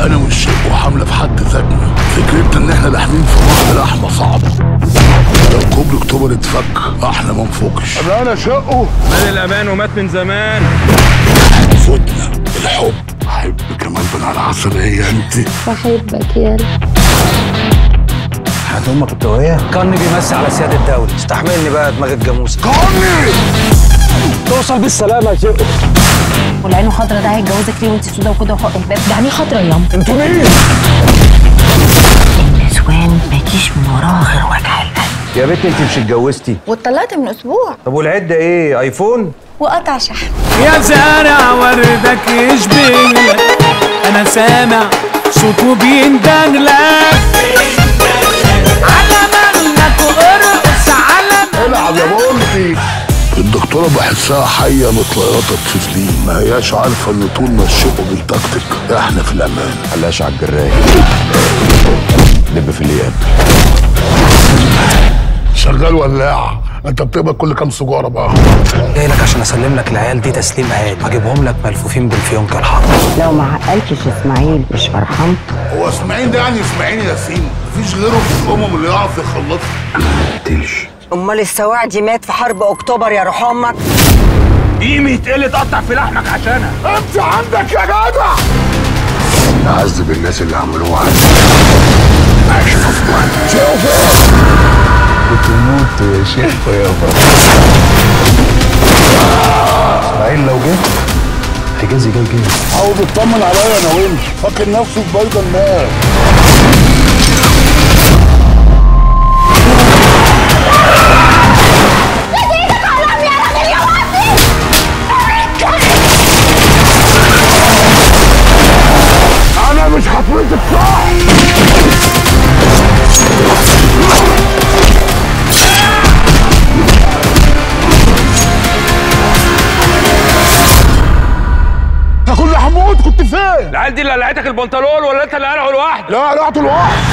انا والشيخ وحمله في حد ذاتنا فكرتنا ان احنا لاحمين في بعض لحمه صعبه لو كوبري اكتوبر اتفك احنا ما نفكش انا شقه مال الامان ومات من زمان فتنا الحب احب كمان بن على العصريه انت بحبك يا حياة امك التوهية كان بيمسي على سيادة الدولة استحملني بقى دماغ الجاموسة قومي توصل بالسلامة يا شيخ والعين خضرا ده هيتجوزك ليه وانت سودا وكده وحق الباب ده عينيه خضرا يا انتوا مين؟ النسوان ما يجيش من وراها غير وجع القلب يا بنت انت مش اتجوزتي واتطلقت من اسبوع طب والعدة ايه ايفون؟ وقطع شحن يا زارع وردك يشبهلك انا سامع صوته بيندهلك على مالك وارقص على العب يا بولتي الدكتورة بحسها حية متليطة بتفلين ما هياش عارفة ان طول ما الشق بيتكتك احنا في الامان قلاش على الجراية دب في اللي يقابل شغال ولاع انت بتقبض كل كام سجارة بقى جاي لك عشان اسلم لك العيال دي تسليم عادي هجيبهم لك ملفوفين بالفيونكة الحمراء لو ما عقلتش اسماعيل مش فرحان هو اسماعيل ده يعني اسماعيل ياسين مفيش غيره في الامم اللي يعرف يخلصها تلش امال السواعدي مات في حرب اكتوبر يا روح امك قيمة تقل تقطع في لحمك عشانها انت عندك يا جدع نعذب الناس اللي عملوها عشان افضل شوفوا تموت يا شيخ يابا اسماعيل لو جه حجازي جاي جه عاوز اطمن عليا انا وانت فاكر نفسه في بيض النار انا مش هفرتك صح يا كل حمود كنت فين؟ العيال دي اللي قلعتك البنطلون ولا انت اللي قلعه لوحدك لا قلعته لوحدي